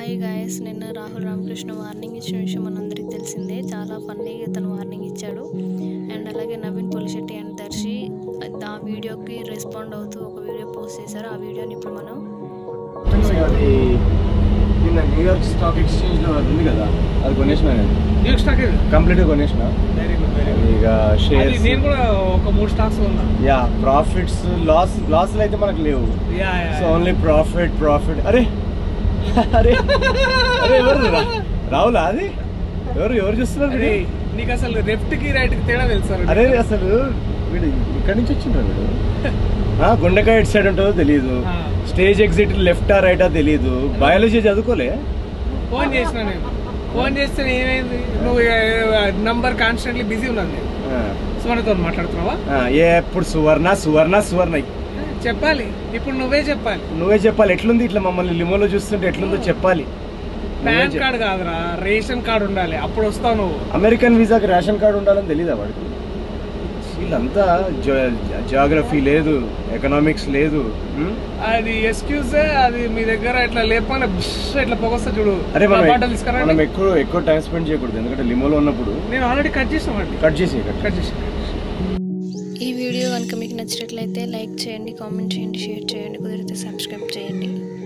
Hi guys నిన్న Rahul Ramakrishna warning ఇచ్చిన విషయం మనందరికీ తెలిసిందే చాలా ఫన్నీగా తను వార్నింగ్ ఇచ్చాడు అండ్ అలాగే నవీన్ పొలిశెట్టి అండ్ దర్శి ఆ వీడియోకి రెస్పాండ్ అవుతూ ఒక వీడియో పోస్ట్ చేశారు ఆ వీడియోని ఇప్పుడు మనం అది నిన్న న్యూయార్క్ స్టాక్ ఎక్స్చేంజ్ లో అది ఉంది కదా అది కొనేసిన నేను న్యూ స్టాక్ ఇది కంప్లీట్ గా కొనేసిన వెరీ గుడ్ వెరీ గుడ్ ఇక అది షేర్స్ నేను కూడా ఒక మూడు స్టాక్స్ ఉన్నా యా ప్రాఫిట్స్ లాస్ లాస్ అయితే మనకు లేవు yeah yeah so only profit profit అరే అరే అరే ఎవరు రా- రావులా అది ఎవరు ఎవరు చూస్తున్నారు అరే వీడు? నీకు అసలు లెఫ్ట్ కి రైట్ కి తేడా తెలుసు సార్ అరే అసలు వీడు ఇక్కడి నుంచి వచ్చిండ్రా వీడు ఆ, గుండెకాయ ఎటు సైడ్ ఉంటుందో తెలియదు ఆ. స్టేజ్ ఎగ్జిట్ లెఫ్టా రైటా తెలియదు బయాలజీ చదువుకోలే ఫోన్ చేసిన నేను ఫోన్ చేస్తే ఏమైంది నువ్వు నంబర్ కాన్స్టెంట్లీ బిజీ ఉన్నది నేను ఆ. సువర్ణతో మాట్లాడుతున్నావా ఆ, ఏ ఎప్పుడు సువర్ణ సువర్ణ సువర్ణ చెప్పాలి ఇప్పుడు నువ్వే చెప్పాలి నువ్వే చెప్పాలి ఎట్లుంది ఇట్లా మమ్మల్ని లిమోలో చూస్తుంటే ఎట్లుందో చెప్పాలి నువ్వే పాన్ చెప్- కార్డ్ కాదురా రేషన్ కార్డ్ ఉండాలి అప్పుడు వస్తావు నువ్వు అమెరికన్ వీసాకి రేషన్ కార్డు ఉండాలని తెలీదా వాడికి వీళ్ళంతా జియోగ్రఫీ లేదు ఎకనామిక్స్ లేదు ఉమ్? అది ఎక్స్క్యూజ్ అది మీ దగ్గర ఇట్లా లేపని ఇట్లా పొగొస్తా చూడు అరే మనం బాటిల్ తీసుకురండి మనం ఎక్కువ ఎక్కువ టైం స్పెండ్ చేయకూడదు ఎందుకంటే లిమోలో ఉన్నప్పుడు నేను ఆల్రెడీ కట్ చేసామండి కట్ చేసి కట్ కట్ చేసి ఈ వీడియో కనుక మీకు నచ్చినట్లయితే లైక్ చేయండి కామెంట్ చేయండి షేర్ చేయండి కుదిరితే సబ్స్క్రైబ్ చేయండి